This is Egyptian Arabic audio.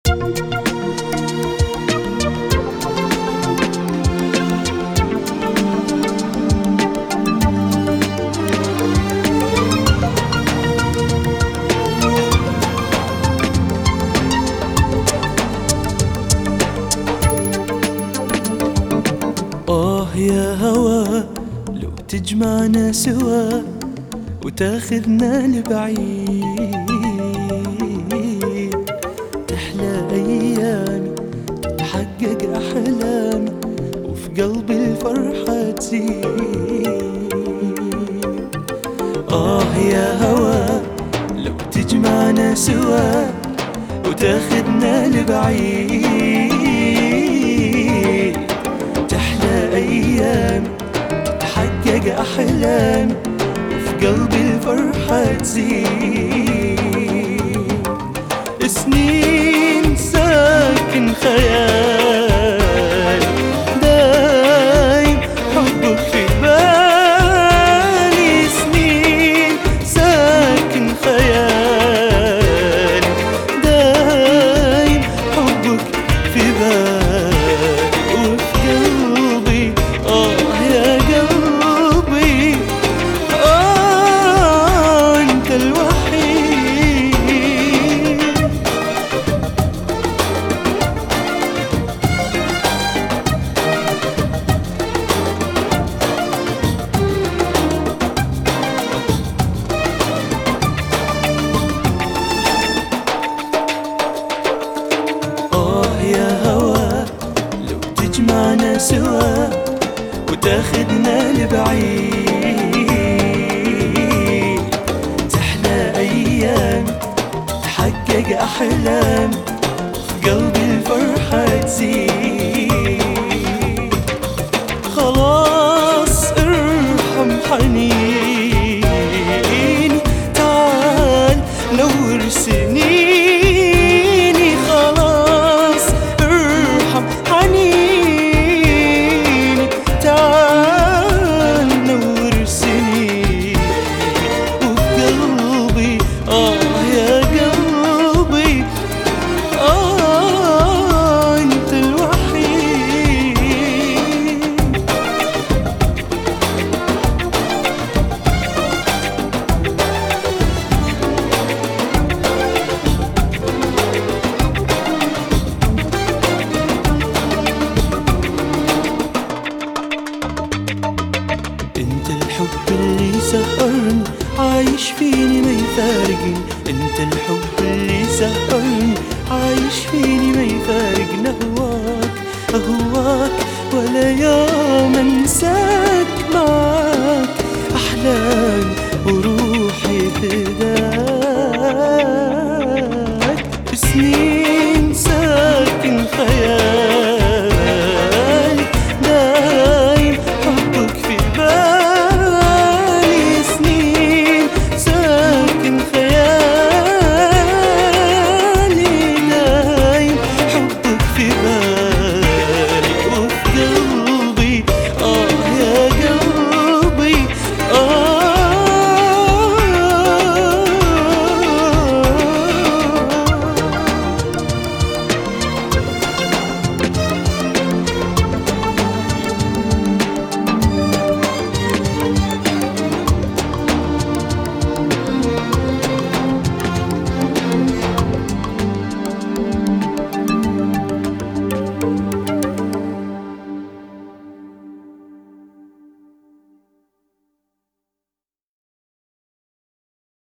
آه يا هوا لو تجمعنا سوا وتاخذنا لبعيد تحلى أيامي تتحقق أحلامي وفي قلبي الفرحة تزيد آه يا هوا لو تجمعنا سوا وتاخذنا لبعيد تحلى أيامي تتحقق أحلامي وفي قلبي الفرحة تزيد سنين ساكن خيالي دايم حبك في بالي سنين ساكن خيالي دايم حبك في بالي وفي قلبي آه يا قلبي آه أنت الوحيد آه يا هوا لو تجمعنا سوا وتاخدنا لبعيد تحلى أيام تحقق أحلام في قلبي الفرحة تزيد خلاص ارحم حنيني تعال نور سنيني خلاص ارحم حنيني تعال نور سنيني وفي قلبي آه يا قلبي آه أنت الوحيد انت الحب اللي سهرني عايش فيني ما يفارقني انت الحب اللي سهرني عايش فيني ما يفارقني اهواك اهواك ولا يوم انساك معاك احلامي وروحي فداك سنين ساكن خيالي